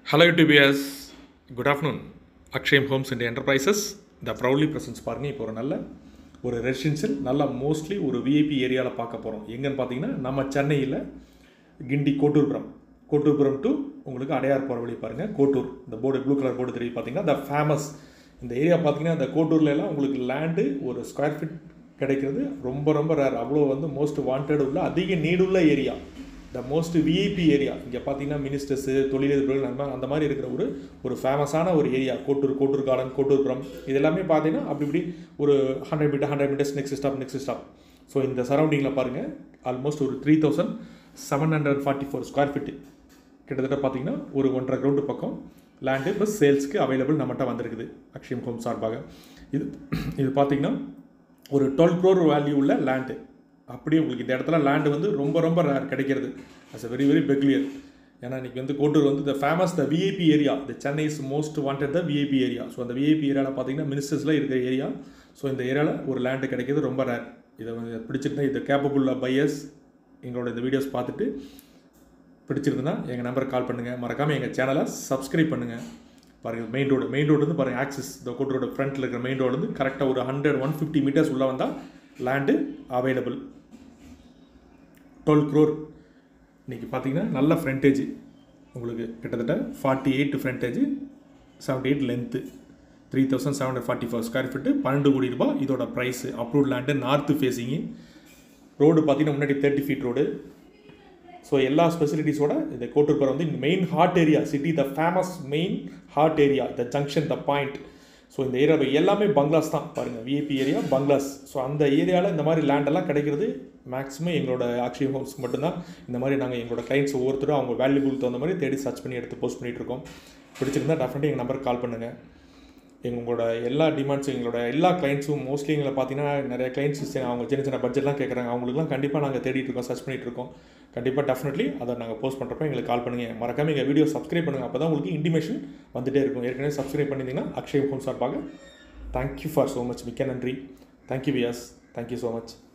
Hello YouTubers good afternoon Akshayam homes and enterprises the proudly presents பாருங்கள் இப்போ ஒரு நல்ல ஒரு ரெசிடென்ஷியல் நல்ல மோஸ்ட்லி ஒரு விஐபி ஏரியாவில் பார்க்க போகிறோம் எங்கன்னு பார்த்தீங்கன்னா நம்ம சென்னையில் கிண்டி கோட்டூர்புரம் கோட்டூர்புரம் டு உங்களுக்கு அடையார் போகிற வழி பாருங்கள் கோட்டூர் இந்த போர்டு ப்ளூ கலர் போர்டு தெரியும் பார்த்தீங்கன்னா த ஃபேமஸ் இந்த ஏரியா பார்த்தீங்கன்னா இந்த கோட்டூர்ல எல்லாம் உங்களுக்கு லேண்டு ஒரு ஸ்கொயர் ஃபீட் கிடைக்கிறது ரொம்ப ரொம்ப ரேர் அவ்வளோ வந்து மோஸ்ட் வாண்டட் உள்ள அதிக நீடுள்ள area the most VIP area இங்கே பார்த்தீங்கன்னா மினிஸ்டர்ஸு தொழிலதிபர்கள் அந்த மாதிரி- அந்த மாதிரி இருக்கிற ஒரு ஒரு ஃபேமஸான ஒரு ஏரியா கோட்டூர் கோட்டூர் கார்டன் கோட்டூர்புரம் இது எல்லாமே பார்த்தீங்கன்னா அப்படி இப்படி ஒரு hundred meter hundred meters next stop next stop so இந்த சரௌண்டிங்கில் பாருங்கள் ஆல்மோஸ்ட் ஒரு three thousand seven hundred forty four square feet கிட்டத்தட்ட பார்த்தீங்கன்னா ஒரு ஒன்றரை கிரவுண்டு பக்கம் லேண்டு ப்ளஸ் சேல்ஸ்க்கு அவைலபிள் நம்மகிட்ட வந்திருக்குது அக்ஷயம் ஹோம் சார்பாக இது இது பார்த்தீங்கன்னா ஒரு டுவெல் க்ரோர் வேல்யூ உள்ள லேண்டு அப்படியே உங்களுக்கு இந்த இடத்துல லேண்டு வந்து ரொம்ப ரொம்ப ரேர் கிடைக்கிறது as a very very peculiar ஏன்னா இன்றைக்கி வந்து கோட்டூர் வந்து the famous the VIP area the Chennai is most wanted the VIP area so அந்த விஐபி ஏரியாவில் பார்த்தீங்கன்னா மினிஸ்டர்ஸில் இருக்கிற ஏரியா ஸோ இந்த ஏரியாவில் ஒரு லேண்டு கிடைக்கிறது ரொம்ப ரேர் இதை வந்து பிடிச்சிருந்தா இது கேப்பபுள் பையர்ஸ் எங்களோட இந்த வீடியோஸ் பார்த்துட்டு பிடிச்சிருந்துன்னா எங்கள் நம்பருக்கு கால் பண்ணுங்கள் மறக்காமல் எங்கள் சேனலை சப்ஸ்கிரைப் பண்ணுங்கள் பாருங்கள் மெயின் ரோடு மெயின் ரோடு வந்து பாருங்கள் ஆக்சிஸ் இந்த கோட் ரோடு ஃப்ரண்ட்டில் இருக்கிற மெயின் ரோடு வந்து கரெக்டாக ஒரு ஹண்ட்ரட் ஒன் ஃபிஃப்டி மீட்டர்ஸ் உள்ளே வந்தால் லேண்டு அவைலபிள் டுவெல் க்ரோர் இன்றைக்கி பார்த்தீங்கன்னா நல்ல ஃப்ரண்டேஜ் உங்களுக்கு கிட்டத்தட்ட forty eight frontage seventy eight length three thousand seven hundred forty four square feet பன்னெண்டு கோடி ரூபாய் இதோட price approved land north facing road பார்த்தீங்கன்னா முன்னாடி தேர்ட்டி ஃபீட் ரோடு ஸோ எல்லா ஸ்பெசிலிட்டிஸோட இந்த கோட்டூர்புரம் வந்து இந்த main heart area city the famous main heart area the junction the point so இந்த ஏரியாவில் எல்லாமே பங்களாஸ் தான் பாருங்கள் விஐபி ஏரியா பங்களாஸ் ஸோ அந்த ஏரியாவில் இந்த மாதிரி லேண்டெல்லாம் கிடைக்கிறது மேக்ஸிமம் எங்களோட அக்ஷய் ஹோம்ஸ்க்கு மட்டும்தான் இந்த மாதிரி நாங்கள் எங்களோட கிளைண்ட்ஸ் ஒவ்வொருத்தரும் அவங்க வேல்யூபிள் தகுந்த மாதிரி தேடி சர்ச் பண்ணி எடுத்து போஸ்ட் பண்ணிட்டு இருக்கோம் பிடிச்சிருந்தா டெஃபினட்டாக எங்கள் நம்பருக்கு கால் பண்ணுங்கள் எங்களோட எல்லா டிமாண்ட்ஸும் எங்களோட எல்லா கிளைண்ட்ஸும் மோஸ்ட்லி எங்களை பார்த்தீங்கன்னா நிறைய கிளைண்ட்ஸ் அவங்க சின்ன சின்ன பட்ஜெட்லாம் கேட்குறாங்க அவங்களுக்குலாம் கண்டிப்பாக நாங்கள் தேடிட்டு இருக்கோம் சர்ச் பண்ணிட்டு இருக்கோம் கண்டிப்பாக டெஃபினெட்லி அதை நாங்கள் போஸ்ட் பண்ணுறப்ப எங்களுக்கு கால் பண்ணுங்கள் மறக்காம எங்கள் வீடியோ சப்ஸ்கிரைப் பண்ணுங்கள் அப்போ தான் உங்களுக்கு இன்டிமேஷன் வந்துட்டே இருக்கும் ஏற்கனவே சப்ஸ்கிரைப் பண்ணியிருந்தீங்கன்னா அக்ஷய் ஹோம் சார்பாக தேங்க்யூ ஃபார் ஸோ மச் மிக்க நன்றி thank you Vyas thank you so much